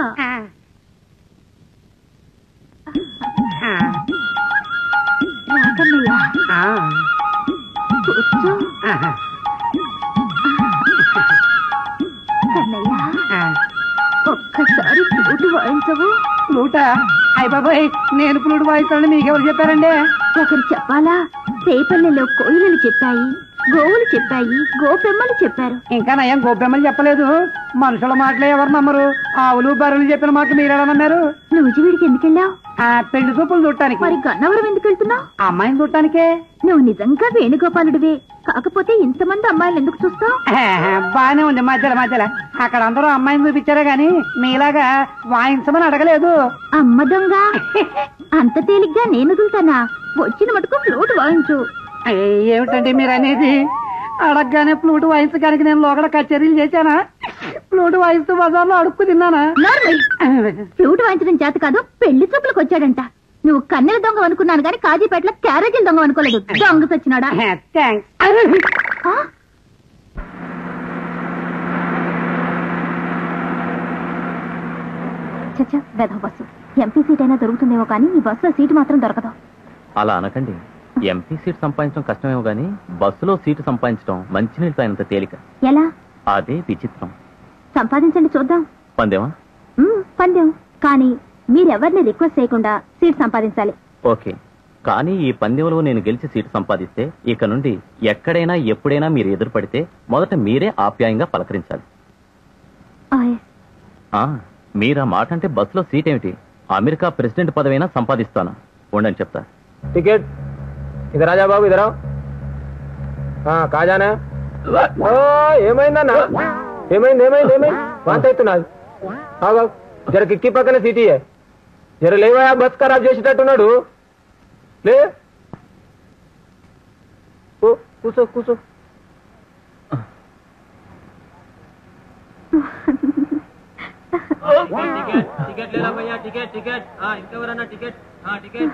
రా కన్నయ్య కూర్చో కన్నయ్య ఒక్కసారి ఫ్లూట్ వాయించవు ఫ్లూట అయ్య బాబాయ్ నేను ఫ్లూట్ వాయిస్తానని మీకెవరు చెప్పారండి ఒకరు చెప్పాలా రేపల్లెలో కోయిలలు చెప్పాయి గోవులు చెప్పాయి గోపెమ్మలు చెప్పారు ఇంకా నయం గొబ్బెమ్మలు చెప్పలేదు మనుషుల మాటలే ఎవరు నమ్మరు ఆవులు బర్రెలు చెప్పిన మాట మీరెలా నమ్మారు నువ్వు వీడికి ఎందుకెళ్ళావు ఆ పెళ్లి చూపులు చూడటానికి మరి గన్నవరం ఎందుకు వెళ్తున్నావు అమ్మాయిని చూడటానికే నువ్వు నిజంగా వేణుగోపాలుడివే కాకపోతే ఇంతమంది అమ్మాయిలు ఎందుకు చూస్తావు ఆహా, బానే ఉంది మధ్యలో మధ్యలో అక్కడ అందరూ అమ్మాయిని చూపించారే గాని మీలాగా వాయించమని అడగలేదు అమ్మ దొంగ అంత తేలిగ్గా నేను వదులుతానా వచ్చిన మటుకు ఫ్లూట్ వాయించు అయ్య, ఏమిటండి మీరు అనేది అడగగానే ఫ్లూట్ వాయించడానికి నేను లోకడ కచేరీలు చేశానా ఫ్లూట్ వాయిస్తూ బజార్లో అడుక్కు తిన్నానా నార్మల్ ఫ్లూట్ వాయించడం చేత కాదు పెళ్లి చూపులకు వచ్చాడంట నువ్వు కన్నెల దొంగ అనుకున్నాను గాని కాజీపేటలో క్యారేజీల దొంగ అనుకోలేదు దొంగ సచ్చినాడా థ్యాంక్స్ ఆ? చచ్చా వెధవ బస్సు ఎంపీ సీట్ అయినా దొరుకుతుందేమో కానీ ఈ బస్సులో సీటు మాత్రం దొరకదు అలా అనకండి ఎంపీ సీట్ సంపాదించడం కష్టమేమో గానీ బస్సులో సీటు సంపాదించడం మంచినీళ్ళతో అయినంత తేలిక ఎలా అదే విచిత్రం సంపాదించండి చూద్దాం పందేమా మ్మ్, పందెం కానీ మీరెవరిని రిక్వెస్ట్ చేయకుండా సీట్ సంపాదించాలి ఓకే కానీ ఈ పందెంలో నేను గెలిచి సీటు సంపాదిస్తే ఇక నుండి ఎక్కడైనా ఎప్పుడైనా మీరు ఎదురుపడితే మొదట మీరే ఆప్యాయంగా పలకరించాలి ఆయ్, ఆ మీరా మాట అంటే బస్సులో సీట్ ఏమిటి అమెరికా ప్రెసిడెంట్ పదవైనా సంపాదిస్తాను ఉండని చెప్తా टिकट इधर आ जा बाबू इधर आओ हाँ कहा जाना है ఓ ఏమైందన్నా ఏమైంది ఏమైంది ఏమైంది వాంత అవుతున్నది ఆగా జర కిక్కి పక్కన సీటీ జర లేవా బస్ ఖరాబ్ చేసేటట్టున్నాడు లే ఓ కూసో కూసో టికెట్ లేరా భయ్యా టికెట్ టికెట్ ఇంకెవరన్నా టికెట్ టికెట్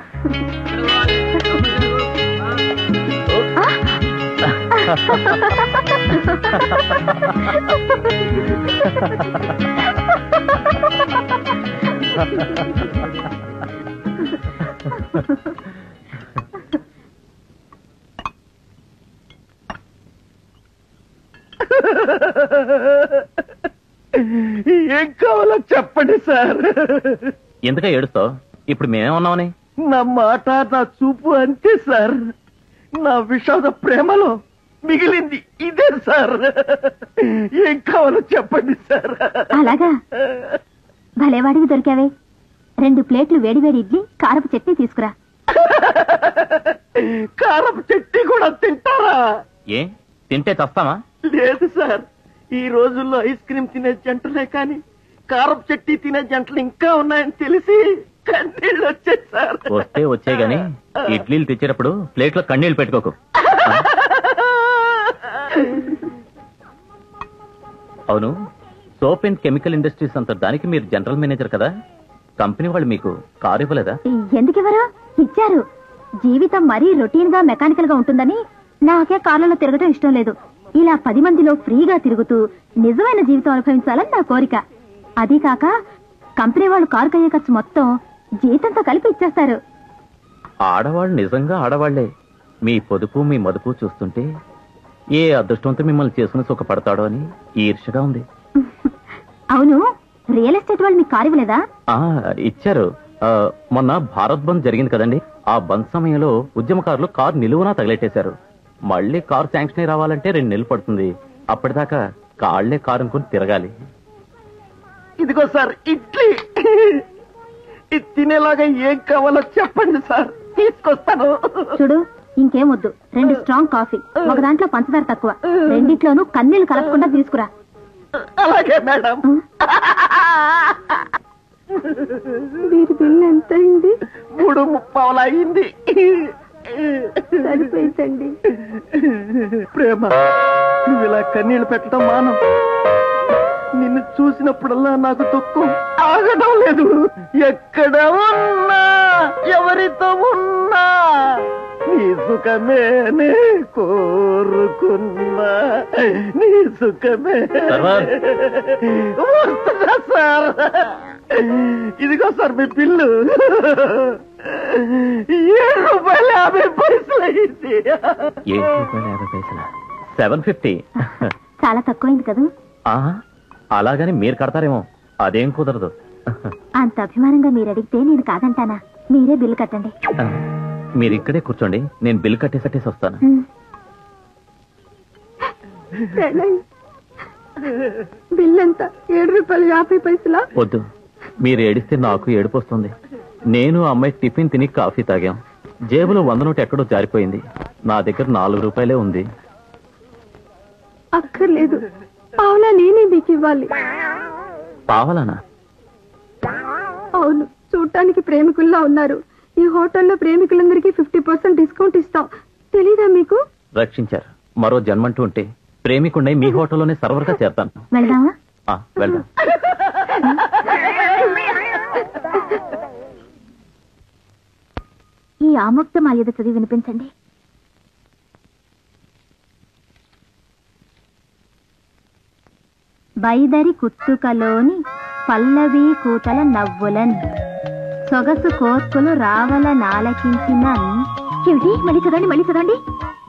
ఏం కావాలో చెప్పండి సార్ ఎందుక ఏడుస్తావు ఇప్పుడు మేమేమన్నామని నా మాట నా చూపు అంతే సార్ నా విషాద ప్రేమలో మిగిలింది ఇదే సార్ ఏం కావాలో చెప్పండి సార్ అలాగా భలేవాడికి దొరికావే రెండు ప్లేట్లు వేడివేడి ఇడ్లీ కారపు చట్నీ తీసుకురా కారపు చట్నీ కూడా తింటారా ఏ తింటే చస్తామా లేదు సార్ ఈ రోజుల్లో ఐస్ క్రీమ్ తినే జంటలే కానీ కారపు చట్నీ తినే జంటలు ఇంకా ఉన్నాయని తెలిసి కంటిళ్ళు వచ్చాయి సార్ వస్తే వచ్చే గాని ఇడ్లీలు తెచ్చేటప్పుడు ప్లేట్లో కన్నీళ్లు పెట్టుకోకు అవును సోప్ అండ్ కెమికల్ ఇండస్ట్రీస్ అంత దానికి మీరు జనరల్ మేనేజర్ కదా కంపెనీ వాళ్ళు మీకు కారు ఇవ్వలేదా ఎందుకెవరు ఇచ్చారు జీవితం మరీ రొటీన్ గా మెకానికల్ గా ఉంటుందని నాకే కార్లలో తిరగటం ఇష్టం లేదు ఇలా పది మందిలో ఫ్రీగా తిరుగుతూ నిజమైన జీవితం అనుభవించాలని నా కోరిక అదీ కాక కంపెనీ వాళ్ళు కారు కయ్యే ఖర్చు మొత్తం జీతంతో కలిపి ఇచ్చేస్తారు ఆడవాళ్ళు నిజంగా ఆడవాళ్లే మీ పొదుపు మీ మదుపు చూస్తుంటే ఏ అదృష్టంతో మిమ్మల్ని చేసుకుని సుఖపడతాడో అని ఈర్షగా ఉంది అవును రియల్ ఎస్టేట్ వాళ్ళు మీకు కారు ఇవ్వలేదా ఆ ఇచ్చారు ఆ, మొన్న భారత్ బంద్ జరిగింది కదండి ఆ బంద్ సమయంలో ఉద్యమకారులు కారు నిలువునా తగిలెట్టేశారు మళ్ళీ కారు శాంక్షన్ అయి రావాలంటే రెండు నెలలు పడుతుంది అప్పటిదాకా కాళ్లే కారు అనుకుని తిరగాలి ఇదిగో సార్ ఇడ్లీ ఇది తినేలాగా ఏం కావాలో చెప్పండి సార్ తీసుకొస్తాను చూడు ఇంకేం వద్దు రెండు స్ట్రాంగ్ కాఫీ ఒక దాంట్లో పంచదార తక్కువ రెండిట్లోనూ కన్నీళ్లు కలపకుండా తీసుకురా అలాగే మేడం వీరి బిల్లు ఎంత అయింది మూడు ముప్పావులు అయింది సరిపోయిందండి ప్రేమ నువ్వు ఇలా కన్నీళ్లు పెట్టడం మానం నిన్ను చూసినప్పుడల్లా నాకు దుఃఖం ఆగడం లేదు ఎక్కడ ఉన్నా ఎవరితో ఉన్నా నీ సుఖమే నే కోరుకున్నా నీ సుఖమే సర్వర్. వస్తున్నా సార్ ఇదిగో సార్ మీ బిల్లు ఏడు రూపాయలు యాభై పైసలు అయింది ఏడు రూపాయల యాభై పైసల సెవెన్ ఫిఫ్టీ చాలా తక్కువైంది కదా అలాగని మీరు కడతారేమో అదేం కుదరదు అంత అభిమానంగా మీరు అడిగితే నేను కాదంటానా మీరే బిల్లు కట్టండి మీరు ఇక్కడే కూర్చోండి నేను బిల్ కట్టేసట్టేసి వస్తాను ఉమ్. బిల్ ఎంత ఏడు రూపాయలు యాభై పైసలా వద్దు మీరు ఏడిస్తే నాకు ఏడుపు వస్తుంది నేను ఆ అమ్మాయి టిఫిన్ తిని కాఫీ తాగాం జేబులో వంద నోటు ఎక్కడో జారిపోయింది నా దగ్గర నాలుగు రూపాయలే ఉంది అక్కర్లేదు పావులా నేనే మీకు ఇవ్వాలి పావాలనా అవును చూడటానికి ప్రేమికుల్లా ఉన్నారు ఈ హోటల్లో ప్రేమికులందరికీ ఫిఫ్టీ పర్సెంట్ డిస్కౌంట్ ఇస్తాం తెలీదా మీకు రక్షించారు మరో జన్మంటూ ఉంటే ప్రేమికుండై మీ హోటల్లోనే సర్వర్గా చేస్తాను వెళ్దామా ఆ, వెళ్దాం ఈ ఆముక్త మాల్యద చదివి వినిపించండి బైదరి కుత్తుకలోని పల్లవి కూతల నవ్వులన్ సొగసు కోర్కులు రావల నాలకించిన ఏమిటి మళ్ళీ చదవండి మళ్ళీ చదవండి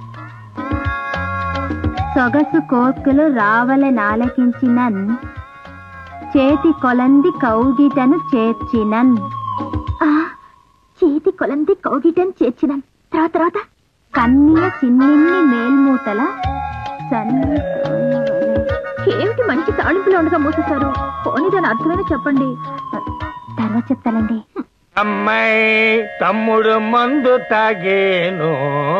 సొగసు కోర్కులు రావల నాలకించినన్ చేతి కొలంది కౌగిటను చేర్చినన్ ఆ, చేతి కొలంది కౌగిటను చేర్చినన్ తర్వాత తర్వాత కన్నీయ చిన్నిన్ని మేల్మూతల సన్ని ఏమిటి మంచి తాళింపులో ఉండగా మూసేశారు పోనీ దాని అర్థమైనా చెప్పండి తర్వాత చెప్తానండి అమ్మాయి తమ్ముడు మందు తాగేను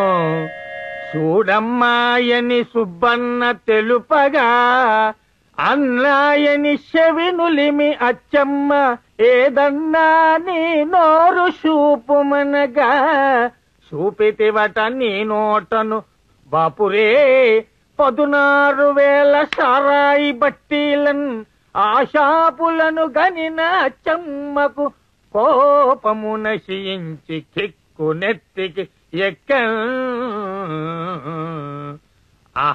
చూడమ్మాయని సుబ్బన్న తెలుపగా అన్నాయని చెవినులిమి అచ్చమ్మ ఏదన్నా నీ నోరు చూపుమనగా చూపితివట నీ నోటను బాపురే పదునారు వేల సారాయి బట్టీలన్ ఆశాపులను గనిన అచ్చమ్మకు కోపము నశించి కిక్కు నెత్తికి ఎక్క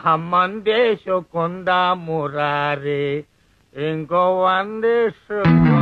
అహమ్మందేశు కొంద మురారే ఇంకో వందేశు